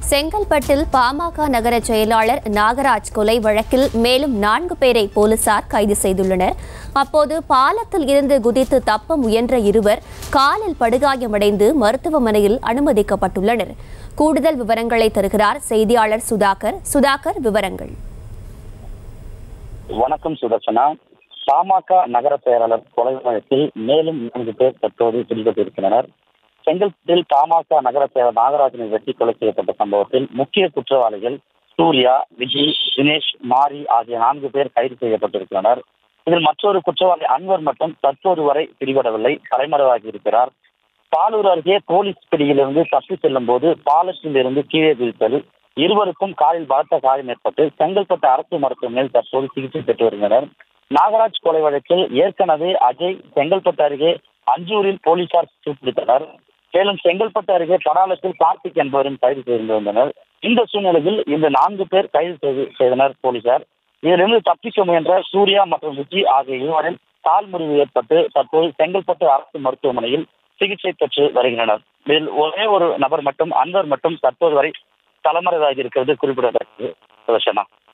செங்கல்பட்டில் பாமக நகர செயலாளர் நாகராஜ் கொலை வழக்கில் மேலும் நான்கு பேரை போலீசார் கைது செய்துள்ளனர் அப்போது பாலத்தில் இருந்து குதித்து தப்ப முயன்ற இருவர் காலில் படுகாயமடைந்து மருத்துவமனையில் அனுமதிக்கப்பட்டுள்ளனர் கூடுதல் விவரங்களை தருகிறார் செய்தியாளர் சுதாகர் சுதாகர் விவரங்கள் வணக்கம் சுதர்சனா பாமக நகர செயலாளர் கொலை வழக்கில் மேலும் நான்கு பேர் தற்போது பிடிபட்டிருக்கின்றனர் செங்கல்பட்டில் பாமக நகர செயலர் நாகராஜனை வெட்டி கொலை செய்யப்பட்ட சம்பவத்தில் முக்கிய குற்றவாளிகள் சூர்யா விஜய் தினேஷ் மாரி ஆகிய நான்கு பேர் கைது செய்யப்பட்டிருக்கின்றனர் இதில் மற்றொரு குற்றவாளி அன்வர் மட்டும் தற்போது வரை பிடிபடவில்லை தலைமறைவாகி இருக்கிறார் பாலூர் அருகே போலீஸ் பிடியிலிருந்து தப்பி செல்லும் போது பாலத்தில் இருந்து கீழே விழுத்தல் இருவருக்கும் காலில் பலத்த காயம் ஏற்பட்டு செங்கல்பட்டு அரசு மருத்துவமனையில் தற்போது சிகிச்சை பெற்று வருகின்றனர் நாகராஜ் கொலை வழக்கில் ஏற்கனவே அஜய் செங்கல்பட்டு அருகே அஞ்சூரில் போலீசார் பிடித்தனர் மேலும் செங்கல்பட்டு அருகே படாலத்தில் கார்த்திக் என்பவரும் கைது செய்திருந்தனர் இந்த சூழ்நிலையில் இந்த நான்கு பேர் கைது செய்து செய்தனர் போலீசார் இதிலிருந்து தப்பிக்க முயன்ற சூர்யா மற்றும் விஜய் ஆகிய இருவரில் கால் முறிவு ஏற்பட்டு தற்போது செங்கல்பட்டு அரசு மருத்துவமனையில் சிகிச்சை பெற்று வருகின்றனர் இதில் ஒரே ஒரு நபர் மட்டும் அன்வர் மட்டும் தற்போது வரை தலைமறைவாகி இருக்கிறது குறிப்பிடத்தக்கது சுதர்ஷனா